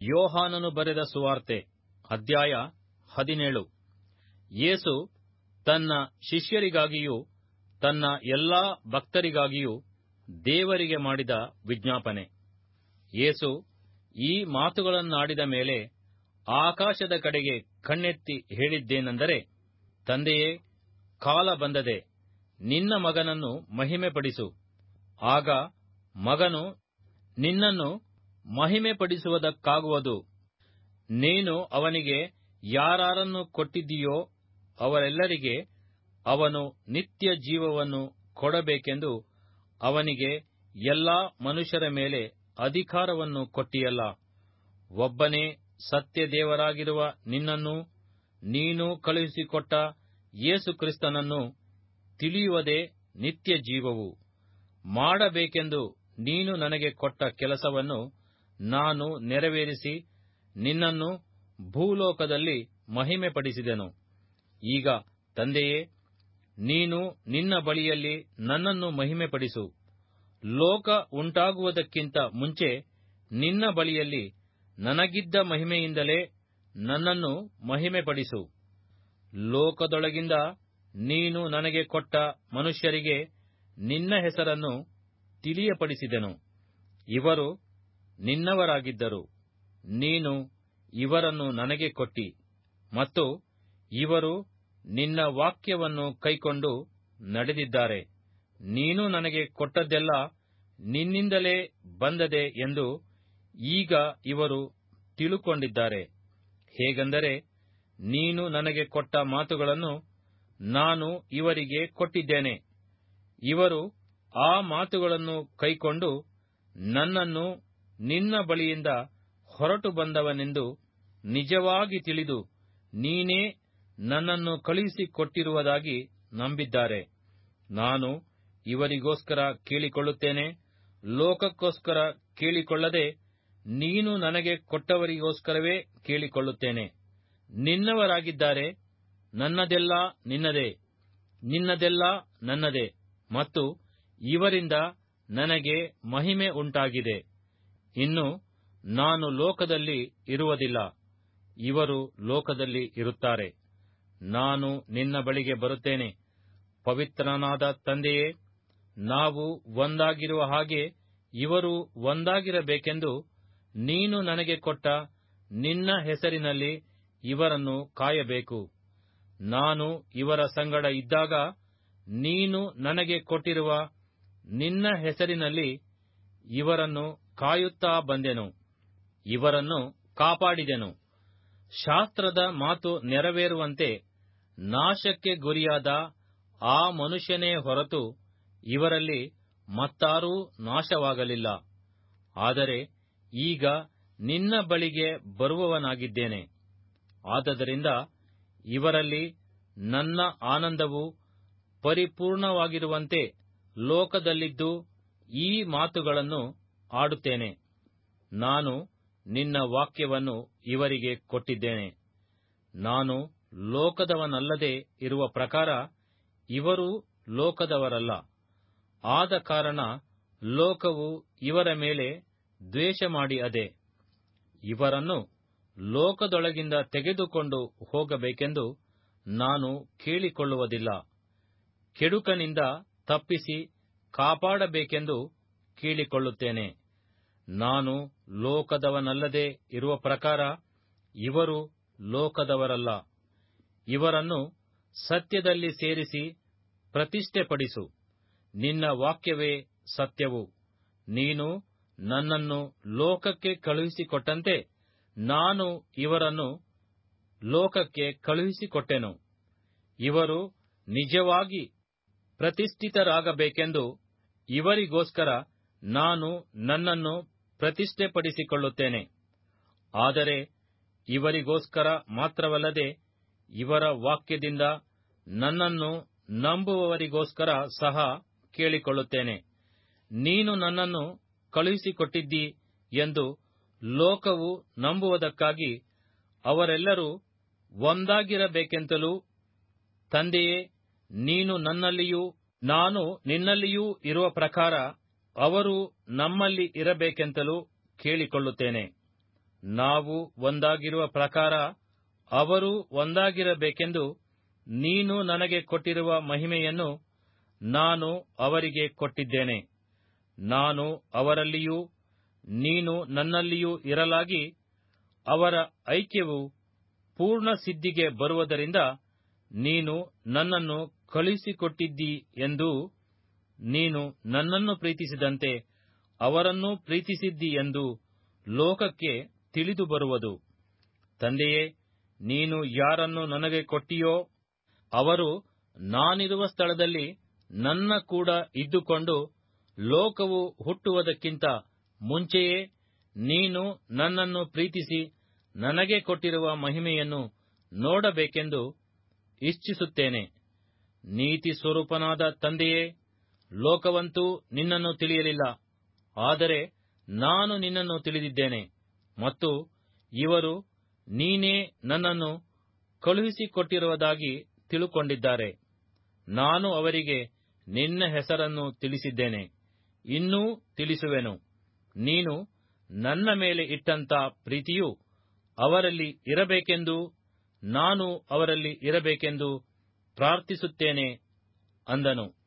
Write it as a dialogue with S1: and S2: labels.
S1: ಯೋಹಾನನು ಬರೆದ ಸುವಾರ್ತೆ ಅಧ್ಯಾಯ ಹದಿನೇಳು ಯೇಸು ತನ್ನ ಶಿಷ್ಯರಿಗಾಗಿಯೂ ತನ್ನ ಎಲ್ಲಾ ಭಕ್ತರಿಗಾಗಿಯೂ ದೇವರಿಗೆ ಮಾಡಿದ ವಿಜ್ಞಾಪನೆ ಯೇಸು ಈ ಮಾತುಗಳನ್ನಾಡಿದ ಮೇಲೆ ಆಕಾಶದ ಕಡೆಗೆ ಕಣ್ಣೆತ್ತಿ ಹೇಳಿದ್ದೇನೆಂದರೆ ತಂದೆಯೇ ಕಾಲ ಬಂದದೆ ನಿನ್ನ ಮಗನನ್ನು ಮಹಿಮೆಪಡಿಸು ಆಗ ಮಗನು ನಿನ್ನನ್ನು ಮಹಿಮೆಪಡಿಸುವುದಕ್ಕಾಗುವುದು ನೀನು ಅವನಿಗೆ ಯಾರಾರನ್ನು ಕೊಟ್ಟಿದ್ದೀಯೋ ಅವರೆಲ್ಲರಿಗೆ ಅವನು ನಿತ್ಯ ಜೀವವನ್ನು ಕೊಡಬೇಕೆಂದು ಅವನಿಗೆ ಎಲ್ಲಾ ಮನುಷ್ಯರ ಮೇಲೆ ಅಧಿಕಾರವನ್ನು ಕೊಟ್ಟಿಯಲ್ಲ ಒಬ್ಬನೇ ಸತ್ಯ ದೇವರಾಗಿರುವ ನಿನ್ನನ್ನೂ ನೀನು ಕಳುಹಿಸಿಕೊಟ್ಟ ಯೇಸು ಕ್ರಿಸ್ತನನ್ನು ತಿಳಿಯುವುದೇ ನಿತ್ಯ ಜೀವವು ಮಾಡಬೇಕೆಂದು ನೀನು ನನಗೆ ಕೊಟ್ಟ ಕೆಲಸವನ್ನು ನಾನು ನೆರವೇರಿಸಿ ನಿನ್ನನ್ನು ಭೂಲೋಕದಲ್ಲಿ ಮಹಿಮೆಪಡಿಸಿದೆನು ಈಗ ತಂದೆಯೇ ನೀನು ನಿನ್ನ ಬಳಿಯಲ್ಲಿ ನನ್ನನ್ನು ಮಹಿಮೆಪಡಿಸು ಲೋಕ ಉಂಟಾಗುವುದಕ್ಕಿಂತ ಮುಂಚೆ ನಿನ್ನ ಬಳಿಯಲ್ಲಿ ನನಗಿದ್ದ ಮಹಿಮೆಯಿಂದಲೇ ನನ್ನನ್ನು ಮಹಿಮೆಪಡಿಸು ಲೋಕದೊಳಗಿಂದ ನೀನು ನನಗೆ ಕೊಟ್ಟ ಮನುಷ್ಯರಿಗೆ ನಿನ್ನ ಹೆಸರನ್ನು ತಿಳಿಯಪಡಿಸಿದೆನು ಇವರು ನಿನ್ನವರಾಗಿದ್ದರು ನೀನು ಇವರನ್ನು ನನಗೆ ಕೊಟ್ಟಿ ಮತ್ತು ಇವರು ನಿನ್ನ ವಾಕ್ಯವನ್ನು ಕೈಕೊಂಡು ನಡೆದಿದ್ದಾರೆ ನೀನು ನನಗೆ ಕೊಟ್ಟದ್ದೆಲ್ಲ ನಿನ್ನಿಂದಲೇ ಬಂದದೆ ಎಂದು ಈಗ ಇವರು ತಿಳುಕೊಂಡಿದ್ದಾರೆ ಹೇಗೆಂದರೆ ನೀನು ನನಗೆ ಕೊಟ್ಟ ಮಾತುಗಳನ್ನು ನಾನು ಇವರಿಗೆ ಕೊಟ್ಟಿದ್ದೇನೆ ಇವರು ಆ ಮಾತುಗಳನ್ನು ಕೈಕೊಂಡು ನನ್ನನ್ನು ನಿನ್ನ ಬಳಿಯಿಂದ ಹೊರಟು ಬಂದವನೆಂದು ನಿಜವಾಗಿ ತಿಳಿದು ನೀನೇ ನನ್ನನ್ನು ಕಳುಹಿಸಿಕೊಟ್ಟಿರುವುದಾಗಿ ನಂಬಿದ್ದಾರೆ ನಾನು ಇವರಿಗೋಸ್ಕರ ಕೇಳಿಕೊಳ್ಳುತ್ತೇನೆ ಲೋಕಕ್ಕೋಸ್ಕರ ಕೇಳಿಕೊಳ್ಳದೆ ನೀನು ನನಗೆ ಕೊಟ್ಟವರಿಗೋಸ್ಕರವೇ ಕೇಳಿಕೊಳ್ಳುತ್ತೇನೆ ನಿನ್ನವರಾಗಿದ್ದಾರೆ ನನ್ನದೆಲ್ಲ ನಿನ್ನದೇ ನಿನ್ನದೆಲ್ಲ ನನ್ನದೇ ಮತ್ತು ಇವರಿಂದ ನನಗೆ ಮಹಿಮೆ ಉಂಟಾಗಿದೆ ಇನ್ನು ನಾನು ಲೋಕದಲ್ಲಿ ಇರುವುದಿಲ್ಲ ಇವರು ಲೋಕದಲ್ಲಿ ಇರುತ್ತಾರೆ ನಾನು ನಿನ್ನ ಬಳಿಗೆ ಬರುತ್ತೇನೆ ಪವಿತ್ರನಾದ ತಂದೆಯೇ ನಾವು ಒಂದಾಗಿರುವ ಹಾಗೆ ಇವರು ಒಂದಾಗಿರಬೇಕೆಂದು ನೀನು ನನಗೆ ಕೊಟ್ಟ ನಿನ್ನ ಹೆಸರಿನಲ್ಲಿ ಇವರನ್ನು ಕಾಯಬೇಕು ನಾನು ಇವರ ಸಂಗಡ ಇದ್ದಾಗ ನೀನು ನನಗೆ ಕೊಟ್ಟಿರುವ ನಿನ್ನ ಹೆಸರಿನಲ್ಲಿ ಇವರನ್ನು ಕಾಯುತ್ತಾ ಬಂದೆನು ಇವರನ್ನು ಕಾಪಾಡಿದೆನು ಶಾಸ್ತ್ರದ ಮಾತು ನೆರವೇರುವಂತೆ ನಾಶಕ್ಕೆ ಗುರಿಯಾದ ಆ ಮನುಷ್ಯನೇ ಹೊರತು ಇವರಲ್ಲಿ ಮತ್ತಾರೂ ನಾಶವಾಗಲಿಲ್ಲ ಆದರೆ ಈಗ ನಿನ್ನ ಬಳಿಗೆ ಬರುವವನಾಗಿದ್ದೇನೆ ಆದದರಿಂದ ಇವರಲ್ಲಿ ನನ್ನ ಆನಂದವು ಪರಿಪೂರ್ಣವಾಗಿರುವಂತೆ ಲೋಕದಲ್ಲಿದ್ದು ಈ ಮಾತುಗಳನ್ನು ಆಡುತ್ತೇನೆ ನಾನು ನಿನ್ನ ವಾಕ್ಯವನ್ನು ಇವರಿಗೆ ಕೊಟ್ಟಿದ್ದೇನೆ ನಾನು ಲೋಕದವನಲ್ಲದೆ ಇರುವ ಪ್ರಕಾರ ಇವರೂ ಲೋಕದವರಲ್ಲ ಆದ ಕಾರಣ ಲೋಕವು ಇವರ ಮೇಲೆ ದ್ವೇಷ ಮಾಡಿ ಅದೆ ಇವರನ್ನು ಲೋಕದೊಳಗಿಂದ ತೆಗೆದುಕೊಂಡು ಹೋಗಬೇಕೆಂದು ನಾನು ಕೇಳಿಕೊಳ್ಳುವುದಿಲ್ಲ ಕೆಡುಕನಿಂದ ತಪ್ಪಿಸಿ ಕಾಪಾಡಬೇಕೆಂದು ಕೇಳಿಕೊಳ್ಳುತ್ತೇನೆ ನಾನು ಲೋಕದವನಲ್ಲದೆ ಇರುವ ಪ್ರಕಾರ ಇವರು ಲೋಕದವರಲ್ಲ ಇವರನ್ನು ಸತ್ಯದಲ್ಲಿ ಸೇರಿಸಿ ಪ್ರತಿಷ್ಠೆಪಡಿಸು ನಿನ್ನ ವಾಕ್ಯವೇ ಸತ್ಯವು ನೀನು ನನ್ನನ್ನು ಲೋಕಕ್ಕೆ ಕಳುಹಿಸಿಕೊಟ್ಟಂತೆ ನಾನು ಇವರನ್ನು ಲೋಕಕ್ಕೆ ಕಳುಹಿಸಿಕೊಟ್ಟೆನು ಇವರು ನಿಜವಾಗಿ ಪ್ರತಿಷ್ಠಿತರಾಗಬೇಕೆಂದು ಇವರಿಗೋಸ್ಕರ ನಾನು ನನ್ನನ್ನು ಪ್ರತಿಷ್ಠೆಪಡಿಸಿಕೊಳ್ಳುತ್ತೇನೆ ಆದರೆ ಇವರಿಗೋಸ್ಕರ ಮಾತ್ರವಲ್ಲದೆ ಇವರ ವಾಕ್ಯದಿಂದ ನನ್ನನ್ನು ನಂಬುವವರಿಗೋಸ್ಕರ ಸಹ ಕೇಳಿಕೊಳ್ಳುತ್ತೇನೆ ನೀನು ನನ್ನನ್ನು ಕಳುಹಿಸಿಕೊಟ್ಟಿದ್ದೀ ಎಂದು ಲೋಕವು ನಂಬುವುದಕ್ಕಾಗಿ ಅವರೆಲ್ಲರೂ ಒಂದಾಗಿರಬೇಕೆಂತಲೂ ತಂದೆಯೇ ನೀನು ನನ್ನಲ್ಲಿಯೂ ನಾನು ನಿನ್ನಲ್ಲಿಯೂ ಇರುವ ಪ್ರಕಾರ ಅವರು ನಮ್ಮಲ್ಲಿ ಇರಬೇಕೆಂತಲೂ ಕೇಳಿಕೊಳ್ಳುತ್ತೇನೆ ನಾವು ಒಂದಾಗಿರುವ ಪ್ರಕಾರ ಅವರು ಒಂದಾಗಿರಬೇಕೆಂದು ನೀನು ನನಗೆ ಕೊಟ್ಟಿರುವ ಮಹಿಮೆಯನ್ನು ನಾನು ಅವರಿಗೆ ಕೊಟ್ಟಿದ್ದೇನೆ ನಾನು ಅವರಲ್ಲಿಯೂ ನೀನು ನನ್ನಲ್ಲಿಯೂ ಇರಲಾಗಿ ಅವರ ಐಕ್ಯವು ಪೂರ್ಣ ಸಿದ್ಧಿಗೆ ಬರುವುದರಿಂದ ನೀನು ನನ್ನನ್ನು ಕಳುಹಿಸಿಕೊಟ್ಟಿದ್ದೀ ಎಂದೂ ನೀನು ನನ್ನನ್ನು ಪ್ರೀತಿಸಿದಂತೆ ಅವರನ್ನೂ ಪ್ರೀತಿಸಿದ್ದಿ ಎಂದು ಲೋಕಕ್ಕೆ ತಿಳಿದು ಬರುವುದು ತಂದೆಯೇ ನೀನು ಯಾರನ್ನು ನನಗೆ ಕೊಟ್ಟಿಯೋ ಅವರು ನಾನಿರುವ ಸ್ಥಳದಲ್ಲಿ ನನ್ನ ಕೂಡ ಇದ್ದುಕೊಂಡು ಲೋಕವು ಹುಟ್ಟುವುದಕ್ಕಿಂತ ಮುಂಚೆಯೇ ನೀನು ನನ್ನನ್ನು ಪ್ರೀತಿಸಿ ನನಗೆ ಕೊಟ್ಟಿರುವ ಮಹಿಮೆಯನ್ನು ನೋಡಬೇಕೆಂದು ಇಚ್ಛಿಸುತ್ತೇನೆ ನೀತಿ ಸ್ವರೂಪನಾದ ತಂದೆಯೇ ಲೋಕವಂತೂ ನಿನ್ನನ್ನು ತಿಳಿಯಲಿಲ್ಲ ಆದರೆ ನಾನು ನಿನ್ನನ್ನು ತಿಳಿದಿದ್ದೇನೆ ಮತ್ತು ಇವರು ನೀನೇ ನನ್ನನ್ನು ಕಳುಹಿಸಿಕೊಟ್ಟಿರುವುದಾಗಿ ತಿಳುಕೊಂಡಿದ್ದಾರೆ ನಾನು ಅವರಿಗೆ ನಿನ್ನ ಹೆಸರನ್ನು ತಿಳಿಸಿದ್ದೇನೆ ಇನ್ನೂ ತಿಳಿಸುವೆನು ನೀನು ನನ್ನ ಮೇಲೆ ಇಟ್ಟಂತ ಪ್ರೀತಿಯು ಅವರಲ್ಲಿ ಇರಬೇಕೆಂದು ನಾನು ಅವರಲ್ಲಿ ಇರಬೇಕೆಂದು ಪ್ರಾರ್ಥಿಸುತ್ತೇನೆ ಅಂದನು